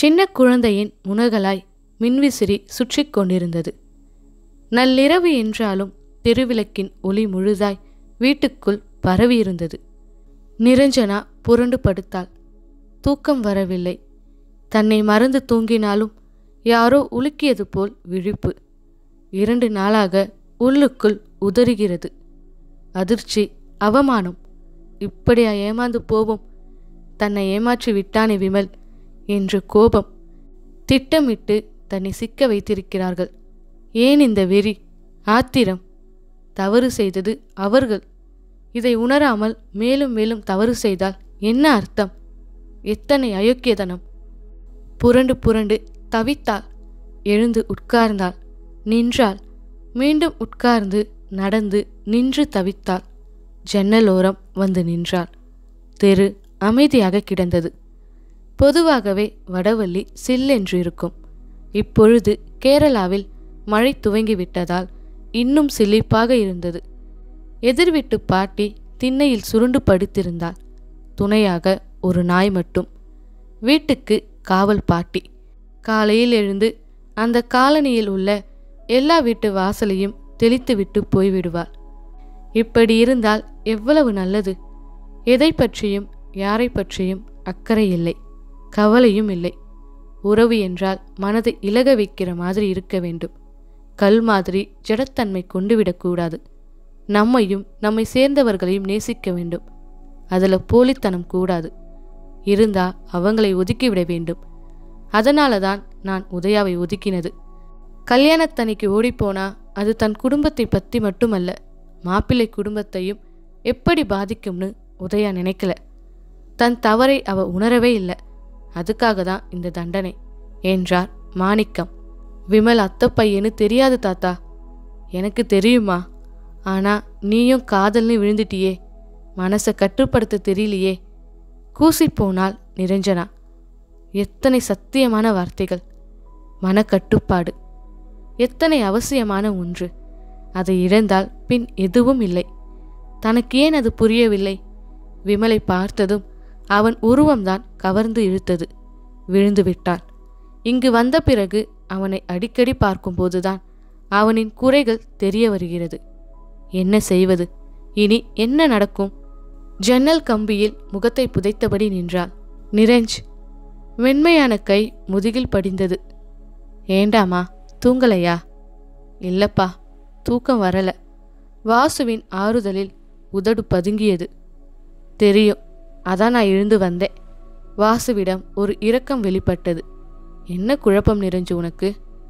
சின்ன குழந்தையின் முனகலாய் மின்விசிறி சுற்றிக் கொண்டிருந்தது நள்ளிரவு என்றாலும் தெருவிளக்கின் ஒளி முழுதாய் வீட்டுக்குள் பரவியிருந்தது நிரஞ்சனா புரண்டு படுத்தாள் தூக்கம் வரவில்லை தன்னை மறந்து தூங்கினாலும் யாரோ உலுக்கியது போல் விழிப்பு இரண்டு நாளாக உள்ளுக்குள் உதறுகிறது அதிர்ச்சி அவமானம் இப்படியா ஏமாந்து போவோம் தன்னை ஏமாற்றி விட்டானே விமல் என்று கோபம் திட்டமிட்டு தன்னை சிக்க வைத்திருக்கிறார்கள் ஏன் இந்த வெறி ஆத்திரம் தவறு செய்தது அவர்கள் இதை உணராமல் மேலும் மேலும் தவறு செய்தால் என்ன அர்த்தம் எத்தனை அயோக்கியதனம் புரண்டு புரண்டு தவித்தாள் எழுந்து உட்கார்ந்தாள் நின்றாள் மீண்டும் உட்கார்ந்து நடந்து நின்று தவித்தாள் ஜன்னலோரம் வந்து நின்றாள் தெரு அமைதியாக கிடந்தது பொதுவாகவே வடவள்ளி சில்லென்று இருக்கும் இப்பொழுது கேரளாவில் மழை துவங்கிவிட்டதால் இன்னும் சிலிப்பாக இருந்தது எதிர்விட்டு பாட்டி திண்ணையில் சுருண்டு படுத்திருந்தாள் துணையாக ஒரு நாய் மட்டும் வீட்டுக்கு காவல் பாட்டி காலையில் எழுந்து அந்த காலனியில் உள்ள எல்லா வீட்டு வாசலையும் தெளித்துவிட்டு போய்விடுவாள் இப்படி இருந்தால் எவ்வளவு நல்லது எதை பற்றியும் யாரை பற்றியும் அக்கறை இல்லை கவலையும் இல்லை உறவு என்றால் மனதை இலக வைக்கிற மாதிரி இருக்க வேண்டும் கல் மாதிரி ஜடத்தன்மை கொண்டு விடக்கூடாது நம்மையும் நம்மை சேர்ந்தவர்களையும் நேசிக்க வேண்டும் அதில் போலித்தனம் கூடாது இருந்தா அவங்களை ஒதுக்கிவிட வேண்டும் அதனால தான் நான் உதயாவை ஒதுக்கினது கல்யாணத்தன்னைக்கு ஓடிப்போனா அது தன் குடும்பத்தை பற்றி மட்டுமல்ல மாப்பிள்ளை குடும்பத்தையும் எப்படி பாதிக்கும்னு உதயா நினைக்கல தன் தவறை அவ உணரவே இல்லை அதுக்காக தான் இந்த தண்டனை என்றார் மாணிக்கம் விமல் அத்தை பையன்னு தெரியாது தாத்தா எனக்கு தெரியுமா ஆனா நீயும் காதல்னு விழுந்துட்டியே மனசை கட்டுப்படுத்த தெரியலையே கூசி போனால் நிரஞ்சனா எத்தனை சத்தியமான வார்த்தைகள் மனக்கட்டுப்பாடு எத்தனை அவசியமான ஒன்று அதை இழந்தால் பின் எதுவும் இல்லை தனக்கு ஏன் அது புரியவில்லை விமலை பார்த்ததும் அவன் உருவம்தான் கவர்ந்து இழுத்தது விழுந்து விட்டாள் இங்கு வந்த பிறகு அவனை அடிக்கடி பார்க்கும்போதுதான் அவனின் குறைகள் தெரிய வருகிறது என்ன செய்வது இனி என்ன நடக்கும் ஜன்னல் கம்பியில் முகத்தை புதைத்தபடி நின்றாள் நிரஞ்ச் மென்மையான கை முதுகில் படிந்தது ஏண்டாமா தூங்கலையா இல்லப்பா தூக்கம் வரல வாசுவின் ஆறுதலில் உதடு பதுங்கியது தெரியும் அதான் நான் எழுந்து வந்தேன் வாசுவிடம் ஒரு இரக்கம் வெளிப்பட்டது என்ன குழப்பம் நிறைஞ்சு உனக்கு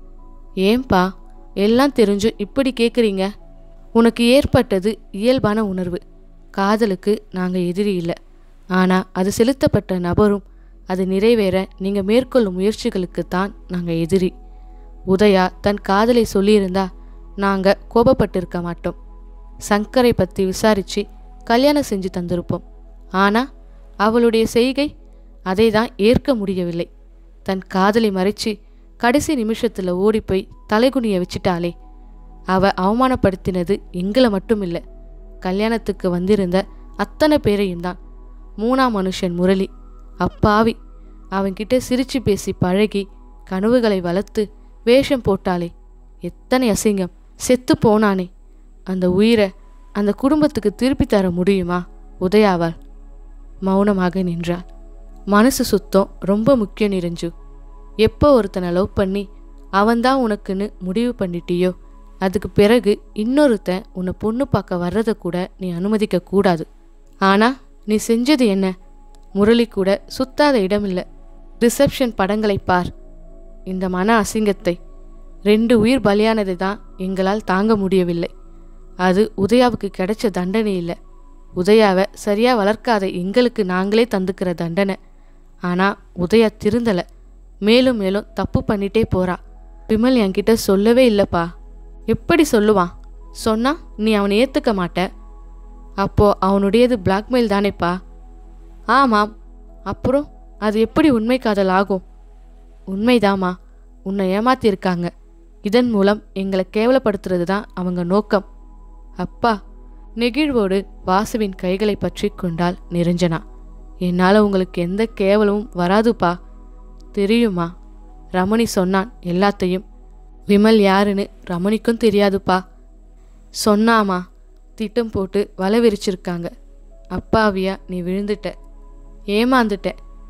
ஏன்பா எல்லாம் தெரிஞ்சு இப்படி கேட்குறீங்க உனக்கு ஏற்பட்டது இயல்பான உணர்வு காதலுக்கு நாங்கள் எதிரி இல்லை ஆனால் அது செலுத்தப்பட்ட நபரும் அது நிறைவேற நீங்கள் மேற்கொள்ளும் முயற்சிகளுக்கு தான் நாங்கள் எதிரி உதயா தன் காதலை சொல்லியிருந்தா நாங்கள் கோபப்பட்டிருக்க மாட்டோம் சங்கரை பற்றி விசாரித்து கல்யாணம் செஞ்சு தந்திருப்போம் ஆனால் அவளுடைய செய்கை அதை தான் ஏற்க முடியவில்லை தன் காதலை மறைச்சு கடைசி நிமிஷத்தில் ஓடிப்போய் தலைகுனிய வச்சிட்டாளே அவ அவமானப்படுத்தினது எங்களை மட்டும் இல்லை கல்யாணத்துக்கு வந்திருந்த அத்தனை பேரையும் தான் மூணாம் மனுஷன் முரளி அப்பாவி அவன்கிட்ட சிரிச்சு பேசி பழகி கனவுகளை வளர்த்து வேஷம் போட்டாளே எத்தனை அசிங்கம் செத்து போனானே அந்த உயிரை அந்த குடும்பத்துக்கு திருப்பி தர முடியுமா உதயாவாள் மௌனமாக நின்றாள் மனசு சுத்தம் ரொம்ப முக்கியம் நிறைஞ்சு எப்போ ஒருத்தனை லவ் பண்ணி அவன்தான் உனக்குன்னு முடிவு பண்ணிட்டியோ அதுக்கு பிறகு இன்னொருத்தன் உன்னை பொண்ணு பார்க்க வர்றதை கூட நீ அனுமதிக்க கூடாது ஆனா நீ செஞ்சது என்ன முரளி கூட சுத்தாத இடமில்லை ரிசப்ஷன் படங்களை பார் இந்த மன அசிங்கத்தை ரெண்டு உயிர் பலியானதை தான் எங்களால் தாங்க முடியவில்லை அது உதயாவுக்கு கிடைச்ச தண்டனை இல்லை உதயாவை சரியா வளர்க்காத எங்களுக்கு நாங்களே தந்துக்கிற தண்டனை ஆனா உதயா திருந்தல மேலும் மேலும் தப்பு பண்ணிட்டே போறா விமல் என்கிட்ட சொல்லவே இல்லைப்பா எப்படி சொல்லுவான் சொன்னா நீ அவனை ஏத்துக்க மாட்ட அப்போ அவனுடையது பிளாக்மெயில் தானேப்பா ஆமாம் அப்புறம் அது எப்படி உண்மை காதல் ஆகும் உண்மைதாம்மா உன்னை ஏமாத்தியிருக்காங்க இதன் மூலம் எங்களை கேவலப்படுத்துறது தான் அவங்க நோக்கம் அப்பா நெகிழ்வோடு வாசுவின் கைகளை பற்றி கொண்டாள் நிரஞ்சனா என்னால் உங்களுக்கு எந்த கேவலமும் வராதுப்பா தெரியுமா ரமணி சொன்னான் எல்லாத்தையும் விமல் யாருன்னு ரமணிக்கும் தெரியாதுப்பா சொன்னாமா திட்டம் போட்டு வலை விரிச்சிருக்காங்க அப்பாவியா நீ விழுந்துட்ட ஏமாந்துட்ட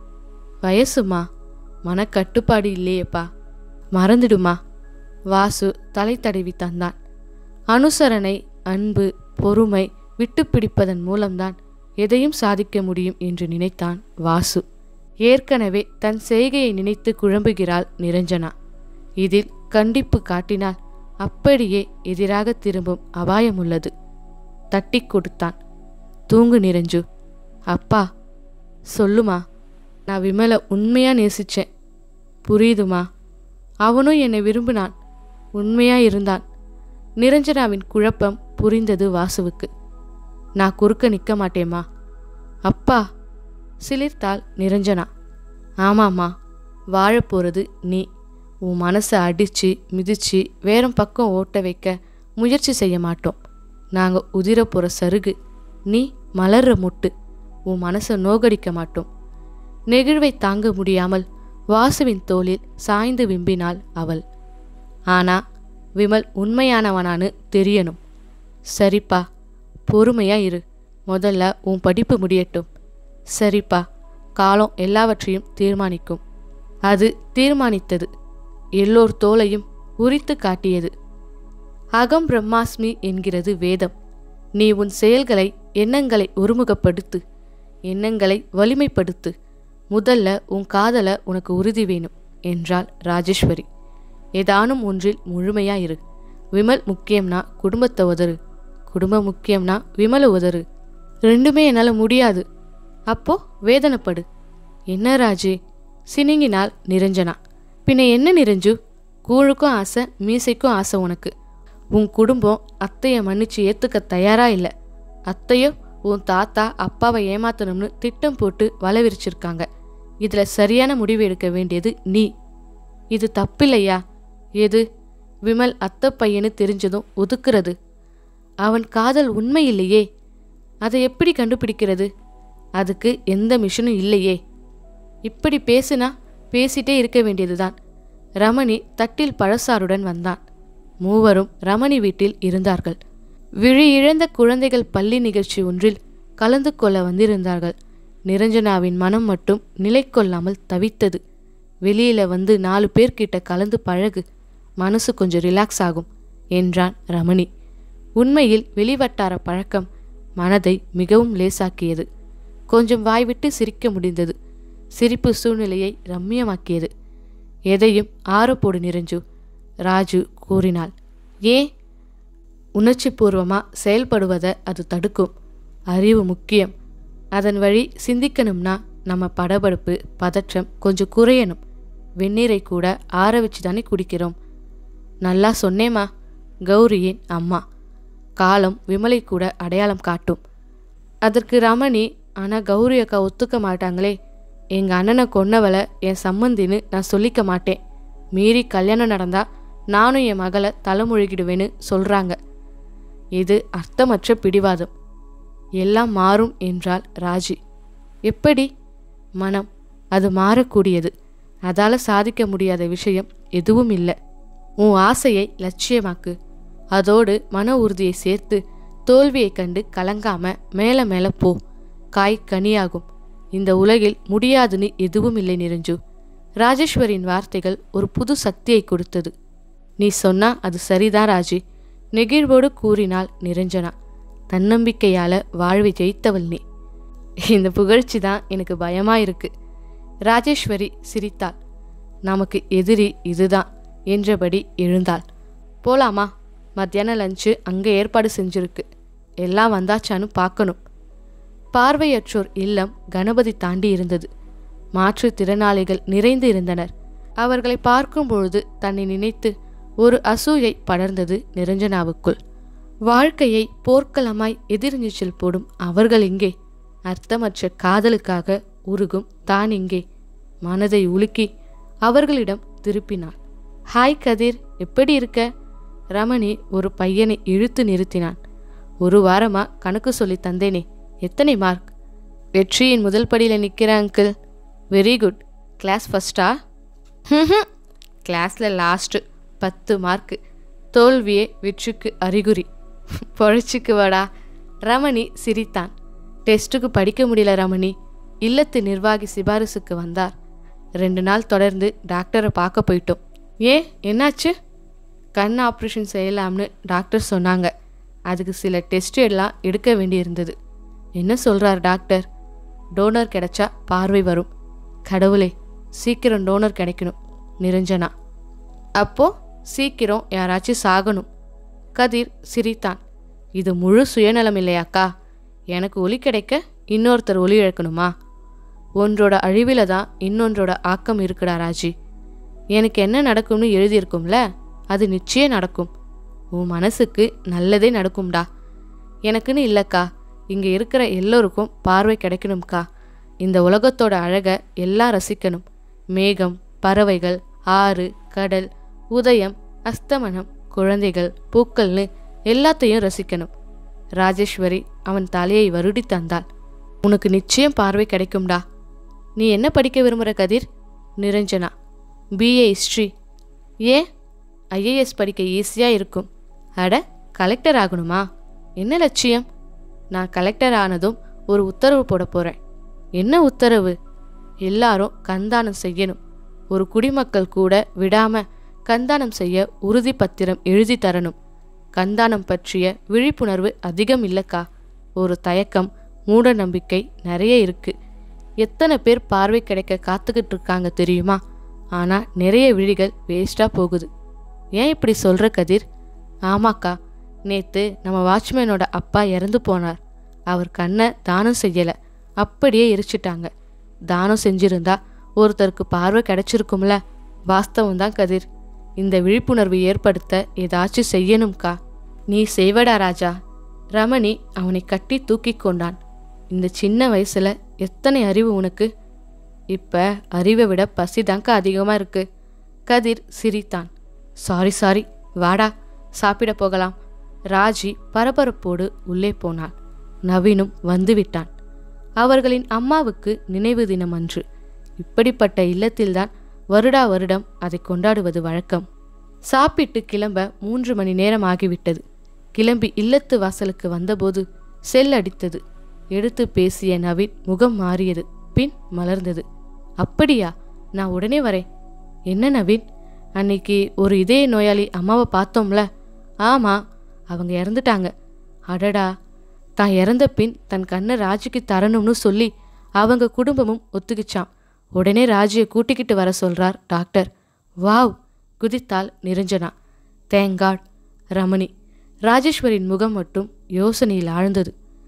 வயசுமா மனக்கட்டுப்பாடு இல்லையேப்பா மறந்துடுமா வாசு தலை தடவி தந்தான் அனுசரணை அன்பு பொறுமை விட்டு பிடிப்பதன் மூலம்தான் எதையும் சாதிக்க முடியும் என்று நினைத்தான் வாசு ஏற்கனவே தன் செய்கையை நினைத்து குழம்புகிறாள் நிரஞ்சனா இதில் கண்டிப்பு காட்டினால் அப்படியே எதிராக திரும்பும் அபாயம் உள்ளது தட்டி கொடுத்தான் தூங்கு நிரஞ்சு அப்பா சொல்லுமா நான் விமலை உண்மையா நேசிச்சேன் புரியுதுமா அவனும் என்னை விரும்பினான் உண்மையா இருந்தான் நிரஞ்சனாவின் குழப்பம் புரிந்தது வாசுவுக்கு நான் குறுக்க நிற்க மாட்டேம்மா அப்பா சிலிர்த்தாள் நிரஞ்சனா ஆமாம்மா வாழப் போகிறது நீ உன் மனசை அடித்து மிதித்து வேறம் பக்கம் ஓட்ட வைக்க முயற்சி செய்ய மாட்டோம் நாங்கள் உதிர போகிற சருகு நீ மலர்ற முட்டு உன் மனசை நோகடிக்க மாட்டோம் நெகிழ்வை தாங்க முடியாமல் வாசுவின் தோளில் சாய்ந்து விம்பினாள் அவள் ஆனா விமல் உண்மையானவனான்னு தெரியணும் சரிப்பா பொறுமையா இரு முதல்ல உன் படிப்பு முடியட்டும் சரிப்பா காலம் எல்லாவற்றையும் தீர்மானிக்கும் அது தீர்மானித்தது எல்லோர் தோளையும் உரித்து காட்டியது அகம் பிரம்மாஸ்மி என்கிறது வேதம் நீ உன் செயல்களை எண்ணங்களை ஒருமுகப்படுத்து எண்ணங்களை வலிமைப்படுத்து முதல்ல உன் காதல உனக்கு உறுதி வேணும் என்றாள் ராஜேஸ்வரி ஏதானும் ஒன்றில் முழுமையா இரு விமல் முக்கியம்னா குடும்பத்தை உதறு குடும்பம் முக்கியம்னா விமலை உதறு ரெண்டுமே என்னால் முடியாது அப்போ வேதனைப்படு என்ன ராஜே சினிங்கினாள் நிரஞ்சனா பின்ன என்ன நிரஞ்சு கூழுக்கும் ஆசை மீசைக்கும் ஆசை உனக்கு உன் குடும்பம் அத்தையை மன்னிச்சு ஏத்துக்க தயாரா இல்லை அத்தையோ உன் தாத்தா அப்பாவை ஏமாத்தணும்னு திட்டம் போட்டு வலை விரிச்சிருக்காங்க இதுல சரியான முடிவு எடுக்க வேண்டியது நீ இது தப்பில்லையா எது விமல் அத்தை பையனு தெரிஞ்சதும் ஒதுக்குறது அவன் காதல் உண்மை இல்லையே அதை எப்படி கண்டுபிடிக்கிறது அதுக்கு எந்த மிஷனும் இல்லையே இப்படி பேசுனா பேசிட்டே இருக்க வேண்டியதுதான் ரமணி தட்டில் பழசாருடன் வந்தான் மூவரும் ரமணி வீட்டில் இருந்தார்கள் விழி இழந்த குழந்தைகள் பள்ளி நிகழ்ச்சி ஒன்றில் கலந்து கொள்ள வந்திருந்தார்கள் நிரஞ்சனாவின் மனம் மட்டும் நிலை கொள்ளாமல் தவித்தது வெளியில வந்து நாலு பேர்கிட்ட கலந்து பழகு மனசு கொஞ்சம் ரிலாக்ஸ் ஆகும் என்றான் ரமணி உண்மையில் வெளிவட்டார பழக்கம் மனதை மிகவும் லேசாக்கியது கொஞ்சம் வாய்விட்டு சிரிக்க முடிந்தது சிரிப்பு சூழ்நிலையை ரம்மியமாக்கியது எதையும் ஆறப்போடு நிறைஞ்சு ராஜு கூறினாள் ஏன் உணர்ச்சிபூர்வமாக செயல்படுவதை அது தடுக்கும் அறிவு முக்கியம் அதன் வழி சிந்திக்கணும்னா நம்ம படபடப்பு பதற்றம் கொஞ்சம் குறையணும் வெந்நீரை கூட ஆற வச்சு தானே குடிக்கிறோம் நல்லா சொன்னேம்மா கௌரியின் அம்மா காலம் விமலை கூட அடையாளம் காட்டும் அதற்கு ரமணி ஆனால் கௌரி அக்கா ஒத்துக்க மாட்டாங்களே எங்கள் அண்ணனை கொன்னவளை என் சம்மந்தின்னு நான் சொல்லிக்க மாட்டேன் மீறி கல்யாணம் நடந்தா நானும் என் மகளை தலைமுழுகிடுவேன்னு சொல்கிறாங்க இது அர்த்தமற்ற பிடிவாதம் எல்லாம் மாறும் என்றாள் ராஜி எப்படி மனம் அது மாறக்கூடியது அதால சாதிக்க முடியாத விஷயம் எதுவும் இல்லை உன் ஆசையை லட்சியமாக்கு அதோடு மன உறுதியை சேர்த்து தோல்வியைக் கண்டு கலங்காம மேல மேல போ காய் கனியாகும் இந்த உலகில் முடியாதுன்னு எதுவும் இல்லை நிரஞ்சு ராஜேஸ்வரின் வார்த்தைகள் ஒரு புது சக்தியை கொடுத்தது நீ சொன்னா அது சரிதான் ராஜி நெகிழ்வோடு கூறினாள் நிரஞ்சனா தன்னம்பிக்கையால வாழ்வை ஜெயித்தவள் நீ இந்த புகழ்ச்சி தான் எனக்கு பயமா இருக்கு ராஜேஸ்வரி சிரித்தாள் நமக்கு எதிரி இதுதான் என்றபடி எழுந்தாள் போலாமா மத்தியான லஞ்சு அங்கே ஏற்பாடு செஞ்சிருக்கு எல்லாம் வந்தாச்சான்னு பார்க்கணும் பார்வையற்றோர் இல்லம் கணபதி தாண்டி இருந்தது மாற்றுத்திறனாளிகள் நிறைந்து இருந்தனர் அவர்களை பார்க்கும் பொழுது தன்னை நினைத்து ஒரு அசூயை படர்ந்தது நிரஞ்சனாவுக்குள் வாழ்க்கையை போர்க்களமாய் எதிர்நீச்சல் போடும் அவர்கள் இங்கே அர்த்தமற்ற காதலுக்காக உருகும் தான் இங்கே மனதை உலுக்கி அவர்களிடம் திருப்பினாள் ஹாய் கதிர் எப்படி இருக்க ரமணி ஒரு பையனை இழுத்து நிறுத்தினான் ஒரு வாரமா கணக்கு சொல்லி தந்தேனே எத்தனை மார்க் வெற்றியின் முதல் படியில் நிற்கிற அங்கிள் வெரி குட் கிளாஸ் ஃபஸ்ட்டா கிளாஸில் லாஸ்ட்டு பத்து மார்க்கு தோல்வியே வெற்றிக்கு அறிகுறி பொழைச்சிக்கு வாடா ரமணி சிரித்தான் டெஸ்ட்டுக்கு படிக்க முடியல ரமணி இல்லத்து நிர்வாகி சிபாரிசுக்கு வந்தார் ரெண்டு நாள் தொடர்ந்து டாக்டரை பார்க்க போயிட்டோம் ஏன் என்னாச்சு கண் ஆப்ரேஷன் செய்யலாம்னு டாக்டர் சொன்னாங்க அதுக்கு சில டெஸ்ட் எல்லாம் எடுக்க வேண்டியிருந்தது என்ன சொல்றார் டாக்டர் டோனர் கிடைச்சா பார்வை வரும் கடவுளே சீக்கிரம் டோனர் கிடைக்கணும் நிரஞ்சனா அப்போ சீக்கிரம் யாராச்சும் சாகணும் கதிர் சிரித்தான் இது முழு சுயநலம் இல்லையாக்கா எனக்கு ஒலி கிடைக்க இன்னொருத்தர் ஒலி இழக்கணுமா ஒன்றோட அழிவில தான் இன்னொன்றோட ஆக்கம் இருக்குடா ராஜி எனக்கு என்ன நடக்கும்னு எழுதியிருக்கும்ல அது நிச்சயம் நடக்கும் உன் மனசுக்கு நல்லதே நடக்கும்டா எனக்குன்னு இல்லைக்கா இங்கே இருக்கிற எல்லோருக்கும் பார்வை கிடைக்கணும்க்கா இந்த உலகத்தோட அழகை எல்லாம் ரசிக்கணும் மேகம் பறவைகள் ஆறு கடல் உதயம் அஸ்தமனம் குழந்தைகள் பூக்கள்னு எல்லாத்தையும் ரசிக்கணும் ராஜேஸ்வரி அவன் தலையை வருடி தந்தாள் உனக்கு நிச்சயம் பார்வை கிடைக்கும்டா நீ என்ன படிக்க விரும்புகிற கதிர் நிரஞ்சனா பிஏ ஹிஸ்ட்ரி ஏன் ஐஏஎஸ் படிக்க ஈஸியாக இருக்கும் அட கலெக்டர் ஆகணுமா என்ன லட்சியம் நான் கலெக்டர் ஆனதும் ஒரு உத்தரவு போட போகிறேன் என்ன உத்தரவு எல்லாரும் கந்தானம் செய்யணும் ஒரு குடிமக்கள் கூட விடாம கந்தானம் செய்ய உறுதி பத்திரம் எழுதி தரணும் கந்தானம் பற்றிய விழிப்புணர்வு அதிகம் இல்லக்கா ஒரு தயக்கம் மூட நம்பிக்கை நிறைய இருக்கு எத்தனை பேர் பார்வை கிடைக்க காத்துக்கிட்டு இருக்காங்க தெரியுமா ஆனா நிறைய விழிகள் வேஸ்டா போகுது ஏன் இப்படி சொல்ற கதிர் ஆமாக்கா நேத்து நம்ம வாட்ச்மேனோட அப்பா இறந்து போனார் அவர் கண்ணை தானம் செய்யல அப்படியே எரிச்சிட்டாங்க தானம் செஞ்சிருந்தா ஒருத்தருக்கு பார்வை கிடைச்சிருக்கும்ல வாஸ்தவம் தான் கதிர் இந்த விழிப்புணர்வு ஏற்படுத்த ஏதாச்சும் செய்யணும்க்கா நீ செய்வடா ராஜா ரமணி அவனை கட்டி தூக்கிக் கொண்டான் இந்த சின்ன வயசுல எத்தனை அறிவு உனக்கு இப்ப அறிவை விட பசிதாங்க அதிகமா இருக்கு கதிர் சிரித்தான் சாரி சாரி வாடா சாப்பிட போகலாம் ராஜி பரபரப்போடு உள்ளே போனாள் நவீனும் வந்துவிட்டான் அவர்களின் அம்மாவுக்கு நினைவு தினம் அன்று இப்படிப்பட்ட இல்லத்தில்தான் வருடா வருடம் அதை கொண்டாடுவது வழக்கம் சாப்பிட்டு கிளம்ப மூன்று மணி நேரம் ஆகிவிட்டது கிளம்பி இல்லத்து வாசலுக்கு வந்தபோது செல் அடித்தது எடுத்து பேசிய நவீன் முகம் மாறியது பின் மலர்ந்தது அப்படியா நான் உடனே வரேன் என்ன நவீன் அன்னைக்கு ஒரு இதய நோயாளி அம்மாவை பார்த்தோம்ல ஆமா அவங்க இறந்துட்டாங்க அடடா தான் இறந்த பின் தன் கண்ணை ராஜுக்கு தரணும்னு சொல்லி அவங்க குடும்பமும் ஒத்துக்கிச்சான் உடனே ராஜியை கூட்டிக்கிட்டு வர சொல்றார் டாக்டர் வாவ் குதித்தாள் நிரஞ்சனா தேங்காட் ரமணி ராஜேஸ்வரின் முகம் மட்டும் யோசனையில் ஆழ்ந்தது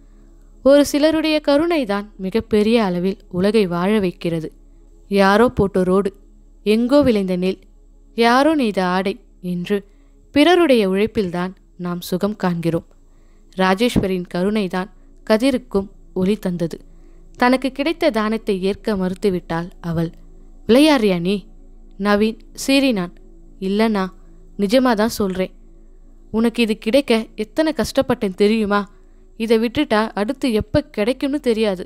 ஒரு சிலருடைய கருணைதான் மிகப்பெரிய அளவில் உலகை வாழ வைக்கிறது யாரோ போட்ட ரோடு எங்கோ விளைந்த நெல் யாரோ நெய்த ஆடை என்று பிறருடைய உழைப்பில்தான் நாம் சுகம் காண்கிறோம் ராஜேஸ்வரின் கருணைதான் கதிருக்கும் ஒளி தந்தது தனக்கு கிடைத்த தானத்தை ஏற்க மறுத்துவிட்டாள் அவள் விளையாடுறியா நீ நவீன் சீறினான் இல்லைண்ணா நிஜமா தான் சொல்றேன் உனக்கு இது கிடைக்க எத்தனை கஷ்டப்பட்டேன் தெரியுமா இதை விட்டுட்டா அடுத்து எப்போ கிடைக்கும்னு தெரியாது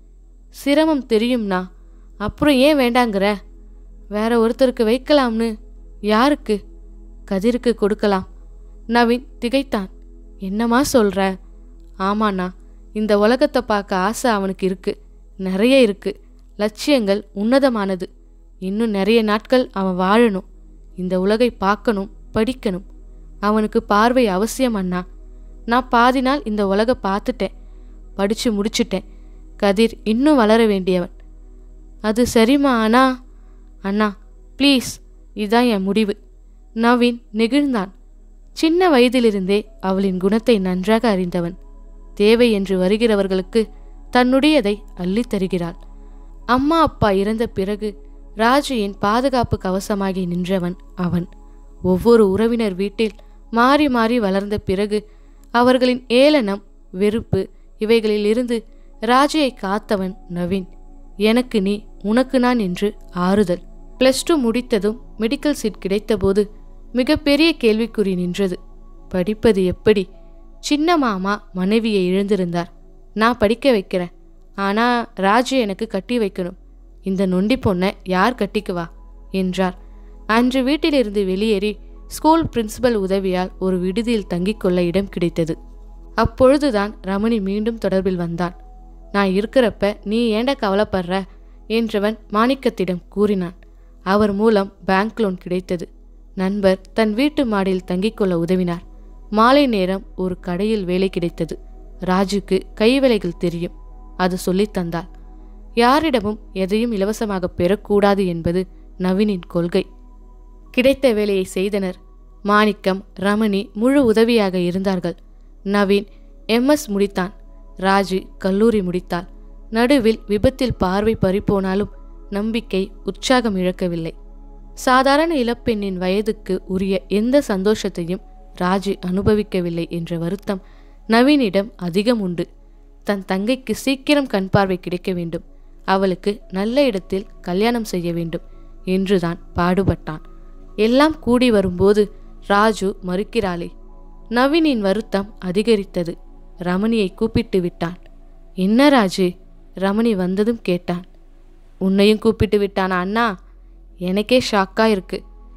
சிரமம் தெரியும்னா அப்புறம் ஏன் வேண்டாங்கிற வேற ஒருத்தருக்கு வைக்கலாம்னு யாருக்கு கதிருக்கு கொடுக்கலாம் நவீன் திகைத்தான் என்னம்மா சொல்ற ஆமாண்ணா இந்த உலகத்தை பார்க்க ஆசை அவனுக்கு இருக்கு நிறைய இருக்கு லட்சியங்கள் உன்னதமானது இன்னும் நிறைய நாட்கள் அவன் வாழணும் இந்த உலகை பார்க்கணும் படிக்கணும் அவனுக்கு பார்வை அவசியம் அண்ணா நான் பாதி நாள் இந்த உலக பார்த்துட்டேன் படிச்சு முடிச்சிட்டேன் கதிர் இன்னும் வளர வேண்டியவன் அது சரிம்மா அண்ணா அண்ணா ப்ளீஸ் இதுதான் என் முடிவு நவீன் நெகிழ்ந்தான் சின்ன வயதிலிருந்தே அவளின் குணத்தை நன்றாக அறிந்தவன் தேவை என்று வருகிறவர்களுக்கு தன்னுடையதை அள்ளித் தருகிறாள் அம்மா அப்பா இறந்த பிறகு ராஜியின் பாதுகாப்பு கவசமாகி நின்றவன் அவன் ஒவ்வொரு உறவினர் வீட்டில் மாறி மாறி வளர்ந்த பிறகு அவர்களின் ஏளனம் வெறுப்பு இவைகளிலிருந்து ராஜியை காத்தவன் நவீன் எனக்கு நீ உனக்கு நான் என்று ஆறுதல் பிளஸ் டூ முடித்ததும் மெடிக்கல் சீட் கிடைத்தபோது மிகப்பெரிய கேள்விக்குறி நின்றது படிப்பது எப்படி சின்ன மாமா மனைவியை இழந்திருந்தார் நான் படிக்க வைக்கிறேன் ஆனா ராஜு எனக்கு கட்டி வைக்கணும் இந்த நொண்டி பொண்ணை யார் கட்டிக்குவா என்றார் அன்று வீட்டிலிருந்து வெளியேறி ஸ்கூல் பிரின்சிபல் உதவியால் ஒரு விடுதியில் தங்கிக் கொள்ள இடம் கிடைத்தது அப்பொழுதுதான் ரமணி மீண்டும் தொடர்பில் வந்தான் நான் இருக்கிறப்ப நீ ஏண்ட கவலைப்படுற என்றவன் மாணிக்கத்திடம் கூறினான் அவர் மூலம் பேங்க் லோன் கிடைத்தது நண்பர் தன் வீட்டு மாடியில் தங்கிக் கொள்ள உதவினார் மாலை நேரம் ஒரு கடையில் வேலை கிடைத்தது ராஜுக்கு கைவேலைகள் தெரியும் அது சொல்லித் தந்தாள் யாரிடமும் எதையும் இலவசமாக பெறக்கூடாது என்பது நவீனின் கொள்கை கிடைத்த வேலையை செய்தனர் மாணிக்கம் ரமணி முழு உதவியாக இருந்தார்கள் நவீன் எம்எஸ் முடித்தான் ராஜு கல்லூரி முடித்தாள் நடுவில் விபத்தில் பார்வை பறிப்போனாலும் நம்பிக்கை உற்சாகம் இழக்கவில்லை சாதாரண இளப்பெண்ணின் வயதுக்கு உரிய எந்த சந்தோஷத்தையும் ராஜு அனுபவிக்கவில்லை என்ற வருத்தம் நவீனிடம் அதிகம் உண்டு தன் தங்கைக்கு சீக்கிரம் கண் பார்வை கிடைக்க வேண்டும் அவளுக்கு நல்ல இடத்தில் கல்யாணம் செய்ய வேண்டும் என்றுதான் பாடுபட்டான் எல்லாம் கூடி வரும்போது ராஜு மறுக்கிறாளே நவீனின் வருத்தம் அதிகரித்தது ரமணியை கூப்பிட்டு விட்டான் என்ன ராஜு ரமணி வந்ததும் கேட்டான் உன்னையும் கூப்பிட்டு விட்டானா அண்ணா எனக்கே ஷாக்கா இருக்கு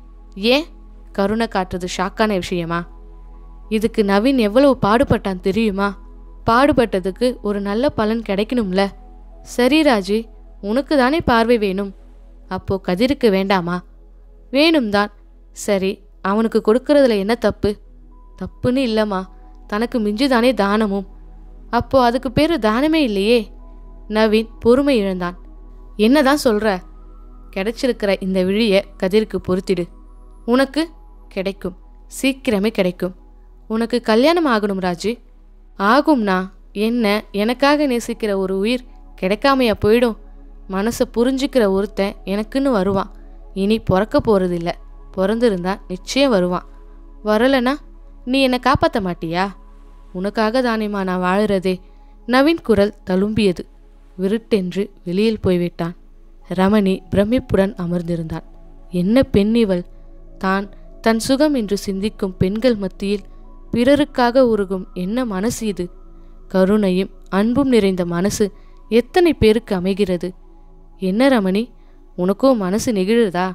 ஏன் கருணை காட்டுறது ஷாக்கான விஷயமா இதுக்கு நவீன் எவ்வளவு பாடுபட்டான் தெரியுமா பாடுபட்டதுக்கு ஒரு நல்ல பலன் கிடைக்கணும்ல சரி ராஜி உனக்கு தானே பார்வை வேணும் அப்போ கதிருக்கு வேண்டாமா வேணும்தான் சரி அவனுக்கு கொடுக்கறதுல என்ன தப்பு தப்புன்னு இல்லைம்மா தனக்கு மிஞ்சுதானே தானமும் அப்போ அதுக்கு பேரு தானமே இல்லையே நவீன் பொறுமை இழந்தான் என்னதான் சொல்ற கிடைச்சிருக்கிற இந்த விழிய கதிருக்கு பொருத்திடு உனக்கு கிடைக்கும் சீக்கிரமே கிடைக்கும் உனக்கு கல்யாணம் ஆகணும் ராஜு ஆகும்னா என்ன எனக்காக நேசிக்கிற ஒரு உயிர் கிடைக்காமையா போயிடும் மனசை புரிஞ்சுக்கிற ஒருத்தன் எனக்குன்னு வருவான் இனி பிறக்க போறதில்ல பிறந்திருந்தா நிச்சயம் வருவான் வரலனா நீ என்னை காப்பாற்ற மாட்டியா உனக்காக தானேம்மா நான் வாழுறதே நவீன் குரல் தழும்பியது விருட்டென்று வெளியில் போய்விட்டான் ரமணி பிரமிப்புடன் அமர்ந்திருந்தான் என்ன பெண் இவள் தான் தன் சுகம் என்று சிந்திக்கும் பெண்கள் மத்தியில் பிறருக்காக உருகும் என்ன மனசு இது கருணையும் அன்பும் நிறைந்த மனசு எத்தனை பேருக்கு அமைகிறது என்ன ரமணி உனக்கும் மனசு நெகிழுதா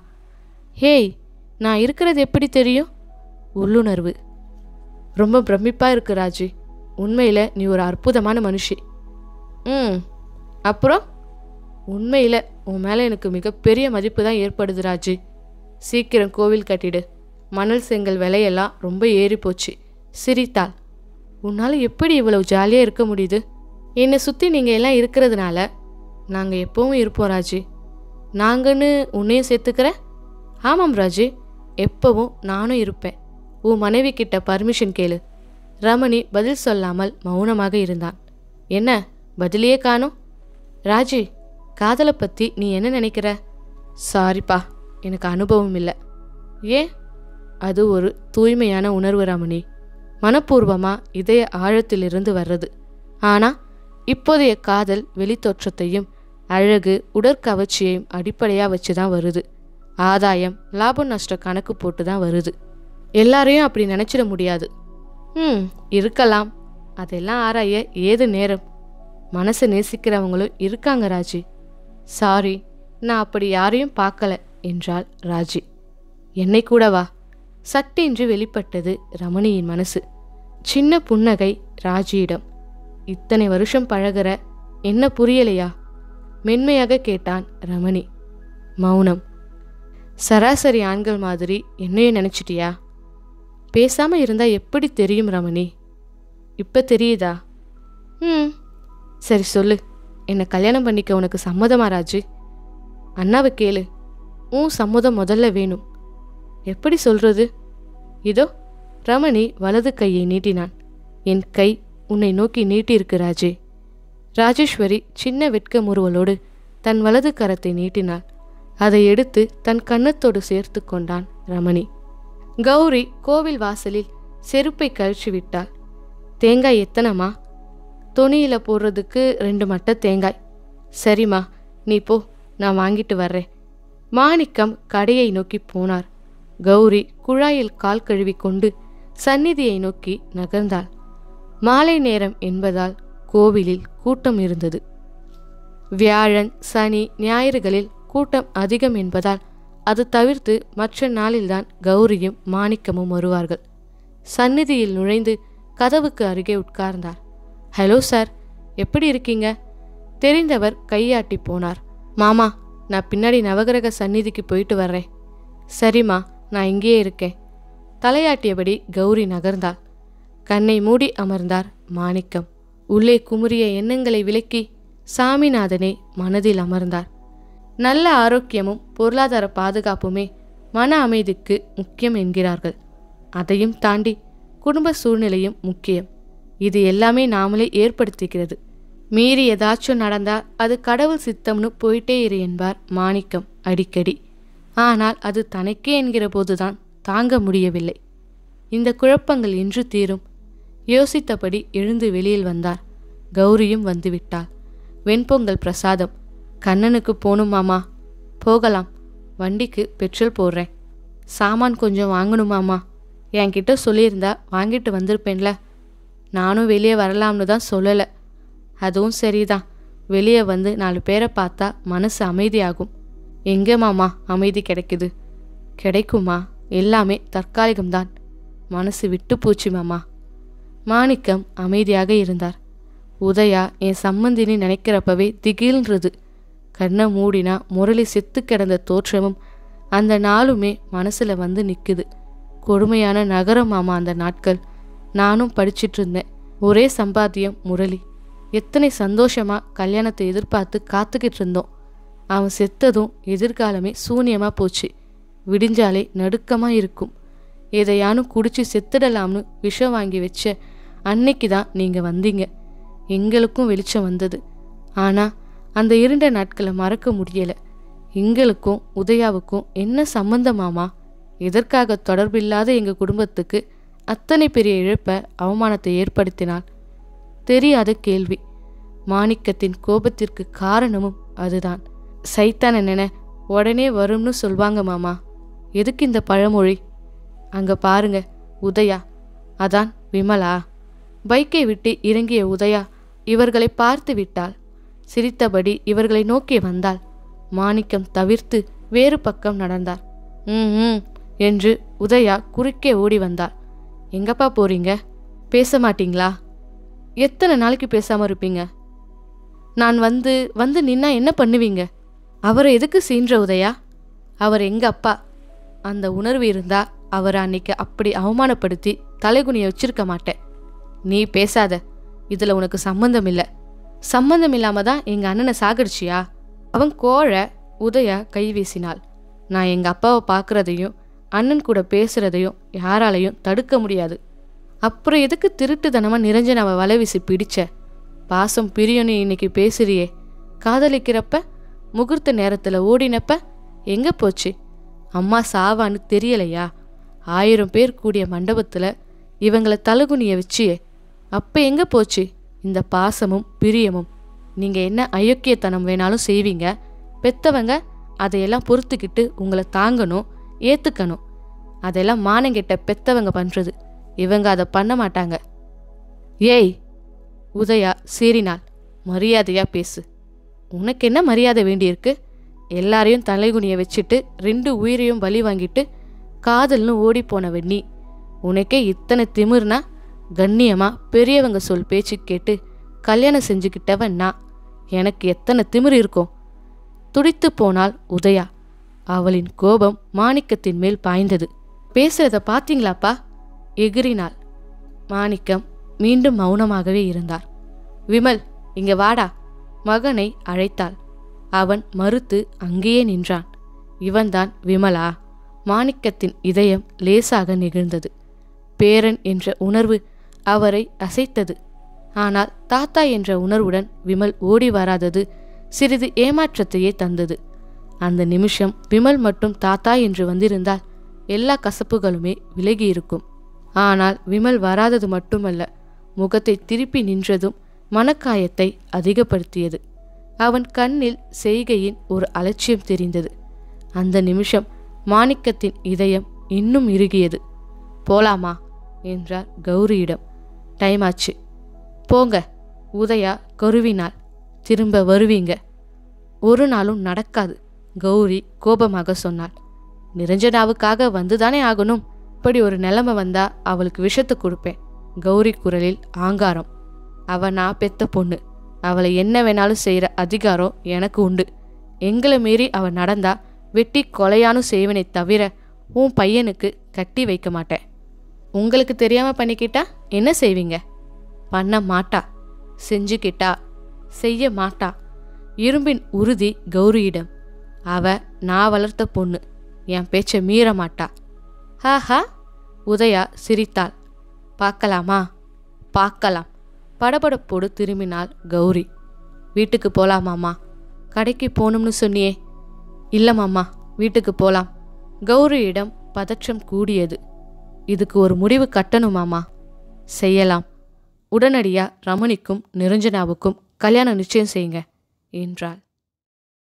ஹேய் நான் இருக்கிறது எப்படி தெரியும் உள்ளுணர்வு ரொம்ப பிரமிப்பா இருக்கு ராஜு உண்மையில் நீ ஒரு அற்புதமான மனுஷி ம் அப்புறம் உண்மையில் உன் மேலே எனக்கு மிகப்பெரிய மதிப்பு தான் ஏற்படுது ராஜு சீக்கிரம் கோவில் கட்டிடு மணல் செங்கல் விலையெல்லாம் ரொம்ப ஏறி போச்சு சிரித்தாள் உன்னால் எப்படி இவ்வளவு ஜாலியாக இருக்க முடியுது என்னை சுற்றி நீங்கள் எல்லாம் இருக்கிறதுனால நாங்கள் எப்பவும் இருப்போம் ராஜு நாங்கன்னு உன்னையும் சேர்த்துக்கிற ஆமாம் ராஜு எப்பவும் நானும் இருப்பேன் உன் மனைவி கிட்ட பர்மிஷன் கேளு ரமணி பதில் சொல்லாமல் மௌனமாக இருந்தான் என்ன பதிலையே காணோம் ராஜி காதலை பற்றி நீ என்ன நினைக்கிற சாரிப்பா எனக்கு அனுபவம் இல்லை ஏன் அது ஒரு தூய்மையான உணர்வு ரமணி மனப்பூர்வமா இதய ஆழத்திலிருந்து வர்றது ஆனா இப்போதைய காதல் வெளித்தோற்றத்தையும் அழகு உடற்கவர்ச்சியையும் அடிப்படையாக வச்சு தான் வருது ஆதாயம் லாபம் நஷ்ட கணக்கு போட்டு தான் வருது எல்லாரையும் அப்படி நினச்சிட முடியாது ம் இருக்கலாம் அதெல்லாம் ஆராய ஏது நேரம் மனசை நேசிக்கிறவங்களும் இருக்காங்க ராஜி சாரி நான் அப்படி யாரையும் பார்க்கல என்றாள் ராஜி என்னை கூடவா சட்டென்று வெளிப்பட்டது ரமணியின் மனசு சின்ன புன்னகை ராஜியிடம் இத்தனை வருஷம் பழகுற என்ன புரியலையா மென்மையாக கேட்டான் ரமணி மௌனம் சராசரி ஆண்கள் மாதிரி என்னையும் நினச்சிட்டியா பேசாம இருந்தா எப்படி தெரியும் ரமணி இப்ப தெரியுதா ம் சரி சொல்லு என்னை கல்யாணம் பண்ணிக்க உனக்கு சம்மதமா ராஜு அண்ணாவை கேளு உன் சம்மதம் முதல்ல வேணும் எப்படி சொல்றது இதோ ரமணி வலது கையை நீட்டினான் என் கை உன்னை நோக்கி நீட்டியிருக்கு ராஜே ராஜேஸ்வரி சின்ன வெட்க முறுவலோடு தன் வலது கரத்தை நீட்டினாள் அதை எடுத்து தன் கன்னத்தோடு சேர்த்து கொண்டான் ரமணி கௌரி கோவில் வாசலில் செருப்பை கழிச்சு விட்டாள் தேங்காய் எத்தனைம்மா துணியில போடுறதுக்கு ரெண்டு மட்டை தேங்காய் சரிம்மா நீ போ நான் வாங்கிட்டு வர்றேன் மாணிக்கம் கடையை நோக்கி போனார் கௌரி குழாயில் கால் கழுவி கொண்டு சந்நிதியை நோக்கி நகர்ந்தாள் மாலை நேரம் என்பதால் கோவிலில் கூட்டம் இருந்தது வியாழன் சனி ஞாயிறுகளில் கூட்டம் அதிகம் என்பதால் அது தவிர்த்து மற்ற நாளில்தான் கௌரியும் மாணிக்கமும் வருவார்கள் சந்நிதியில் நுழைந்து கதவுக்கு அருகே உட்கார்ந்தார் ஹலோ சார் எப்படி இருக்கீங்க தெரிந்தவர் கையாட்டி போனார் மாமா நான் பின்னாடி நவகிரக சந்நிதிக்கு போயிட்டு வர்றேன் சரிம்மா நான் இங்கேயே இருக்கேன் தலையாட்டியபடி கௌரி நகர்ந்தாள் கண்ணை மூடி அமர்ந்தார் மாணிக்கம் உள்ளே குமுறிய எண்ணங்களை விலக்கி சாமிநாதனே மனதில் அமர்ந்தார் நல்ல ஆரோக்கியமும் பொருளாதார பாதுகாப்புமே மன அமைதிக்கு முக்கியம் என்கிறார்கள் அதையும் தாண்டி குடும்ப சூழ்நிலையும் முக்கியம் இது எல்லாமே நாமளே ஏற்படுத்திக்கிறது மீறி ஏதாச்சும் நடந்தா அது கடவுள் சித்தம்னு போயிட்டே இரு என்பார் மாணிக்கம் அடிக்கடி ஆனால் அது தனக்கே என்கிற போதுதான் தாங்க முடியவில்லை இந்த குழப்பங்கள் என்று தீரும் யோசித்தபடி எழுந்து வெளியில் வந்தார் கௌரியும் வந்துவிட்டாள் வெண்பொங்கல் பிரசாதம் கண்ணனுக்கு போகணுமாமா போகலாம் வண்டிக்கு பெட்ரோல் போடுறேன் சாமான் கொஞ்சம் வாங்கணுமாமா என்கிட்ட சொல்லியிருந்தா வாங்கிட்டு வந்திருப்பேன்ல நானும் வெளியே வரலாம்னு தான் சொல்லலை அதுவும் சரிதான் வெளியே வந்து நாலு பேரை பார்த்தா மனசு அமைதியாகும் எங்கே மாமா அமைதி கிடைக்குது கிடைக்குமா எல்லாமே தற்காலிகம்தான் மனசு விட்டு போச்சு மாமா மாணிக்கம் அமைதியாக இருந்தார் உதயா என் சம்மந்தினி நினைக்கிறப்பவே திகில்ன்றது கண்ணை மூடினா முரளி செத்து கிடந்த தோற்றமும் அந்த நாளுமே மனசுல வந்து நிக்குது கொடுமையான நகரம் மாமா அந்த நாட்கள் நானும் படிச்சிட்டு இருந்தேன் ஒரே சம்பாத்தியம் முரளி எத்தனை சந்தோஷமா கல்யாணத்தை எதிர்பார்த்து காத்துக்கிட்டு இருந்தோம் அவன் செத்ததும் எதிர்காலமே சூனியமா போச்சு விடிஞ்சாலே நடுக்கமா இருக்கும் எதையானும் குடிச்சு செத்துடலாம்னு விஷம் வாங்கி வச்ச அன்னைக்கு தான் நீங்க வந்தீங்க எங்களுக்கும் வெளிச்சம் வந்தது ஆனா அந்த இருண்ட நாட்களை மறக்க முடியல எங்களுக்கும் உதயாவுக்கும் என்ன சம்பந்தமாமா எதற்காக தொடர்பில்லாத எங்க குடும்பத்துக்கு அத்தனை பெரிய இழப்ப அவமானத்தை ஏற்படுத்தினாள் தெரியாத கேள்வி மாணிக்கத்தின் கோபத்திற்கு காரணமும் அதுதான் சைத்தான நின உடனே வரும்னு சொல்வாங்க மாமா எதுக்கு இந்த பழமொழி அங்க பாருங்க உதயா அதான் விமலா பைக்கை விட்டு இறங்கிய உதயா இவர்களை பார்த்து விட்டாள் சிரித்தபடி இவர்களை நோக்கி வந்தாள் மாணிக்கம் தவிர்த்து வேறு பக்கம் நடந்தார் ம் ம் என்று உதயா குறுக்கே ஓடி வந்தாள் எங்கப்பா போறீங்க பேச மாட்டீங்களா எத்தனை நாளைக்கு பேசாம இருப்பீங்க நான் வந்து வந்து நின்னா என்ன பண்ணுவீங்க அவரை எதுக்கு சீன்ற உதயா அவர் எங்க அப்பா அந்த உணர்வு இருந்தா அவரை அன்னைக்கு அப்படி அவமானப்படுத்தி தலைகுனிய வச்சிருக்க மாட்டேன் நீ பேசாத இதுல உனக்கு சம்பந்தம் இல்ல சம்பந்தம் இல்லாம தான் எங்க அண்ணனை சாகடிச்சியா அவன் கோழ உதயா கை வீசினாள் நான் எங்க அப்பாவை பார்க்கறதையும் அண்ணன் கூட பேசுறதையும் யாராலையும் தடுக்க முடியாது அப்புறம் எதுக்கு திருட்டுத்தனமா நிரஞ்சனாவை வலை வீசி பிடிச்ச பாசம் பிரியன்னு இன்னைக்கு பேசுறியே காதலிக்கிறப்ப முகூர்த்த நேரத்துல ஓடினப்ப எங்க போச்சு அம்மா சாவான்னு தெரியலையா ஆயிரம் பேர் கூடிய மண்டபத்துல இவங்கள தலகுனிய வச்சியே அப்ப எங்க போச்சு இந்த பாசமும் பிரியமும் நீங்க என்ன அயோக்கியத்தனம் வேணாலும் செய்வீங்க பெத்தவங்க அதையெல்லாம் பொறுத்துக்கிட்டு உங்களை தாங்கணும் ஏத்துக்கணும் அதெல்லாம் மானங்கெட்ட பெத்தவங்க பண்றது இவங்க அதை பண்ண மாட்டாங்க ஏய் உதயா சீறினாள் மரியாதையா பேசு உனக்கு என்ன மரியாதை வேண்டியிருக்கு எல்லாரையும் தலைகுனிய வச்சுட்டு ரெண்டு உயிரையும் பலி வாங்கிட்டு காதல்னு ஓடி போனவ நீ உனக்கே இத்தனை திமிர்னா கண்ணியமா பெரியவங்க சொல் பேச்சு கேட்டு கல்யாணம் செஞ்சுக்கிட்டவன் நான் எனக்கு எத்தனை திமிர் இருக்கும் துடித்து போனாள் உதயா அவளின் கோபம் மாணிக்கத்தின் மேல் பாய்ந்தது பேசுறத பாத்தீங்களாப்பா எகிறினாள் மாணிக்கம் மீண்டும் மௌனமாகவே இருந்தார் விமல் இங்க வாடா மகனை அழைத்தாள் அவன் மறுத்து அங்கேயே நின்றான் இவன்தான் விமலா மாணிக்கத்தின் இதயம் லேசாக நெகிழ்ந்தது பேரன் என்ற உணர்வு அவரை அசைத்தது ஆனால் தாத்தா என்ற உணர்வுடன் விமல் ஓடி வராதது சிறிது ஏமாற்றத்தையே தந்தது அந்த நிமிஷம் விமல் மட்டும் தாத்தா என்று வந்திருந்தால் எல்லா கசப்புகளுமே விலகி இருக்கும் ஆனால் விமல் வராதது மட்டுமல்ல முகத்தை திருப்பி நின்றதும் மனக்காயத்தை அதிகப்படுத்தியது அவன் கண்ணில் செய்கையின் ஒரு அலட்சியம் தெரிந்தது அந்த நிமிஷம் மாணிக்கத்தின் இதயம் இன்னும் இறுகியது போலாமா என்றார் கௌரியிடம் டைம் ஆச்சு போங்க உதயா கருவினாள் திரும்ப வருவீங்க ஒரு நாளும் நடக்காது கௌரி கோபமாக சொன்னாள் நிரஞ்சனாவுக்காக வந்துதானே ஆகணும் இப்படி ஒரு நிலைமை வந்தா அவளுக்கு விஷத்தை கொடுப்பேன் கௌரி குரலில் ஆங்காரம் அவ நான் பெத்த பொண்ணு அவளை என்ன வேணாலும் செய்யற அதிகாரம் எனக்கு உண்டு எங்களை மீறி அவ நடந்தா வெட்டி கொலையானும் செய்வனே தவிர உன் பையனுக்கு கட்டி வைக்க மாட்டேன் உங்களுக்கு தெரியாம பண்ணிக்கிட்டா என்ன செய்வீங்க பண்ண மாட்டா செஞ்சுக்கிட்டா செய்ய மாட்டா இரும்பின் உறுதி கௌரியிடம் அவ நான் வளர்த்த பொண்ணு என் பேச்சை மீற மாட்டா ஹாஹா உதயா சிரித்தாள் பார்க்கலாமா பார்க்கலாம் படபடப்போடு திரும்பினாள் கௌரி வீட்டுக்கு போலாமாம்மா கடைக்கு போகணும்னு சொன்னியே இல்லை மாமா வீட்டுக்கு போலாம் கௌரியிடம் பதற்றம் கூடியது இதுக்கு ஒரு முடிவு கட்டணுமாமா செய்யலாம் உடனடியா ரமணிக்கும் நிரஞ்சனாவுக்கும் கல்யாணம் நிச்சயம் செய்யுங்க என்றாள்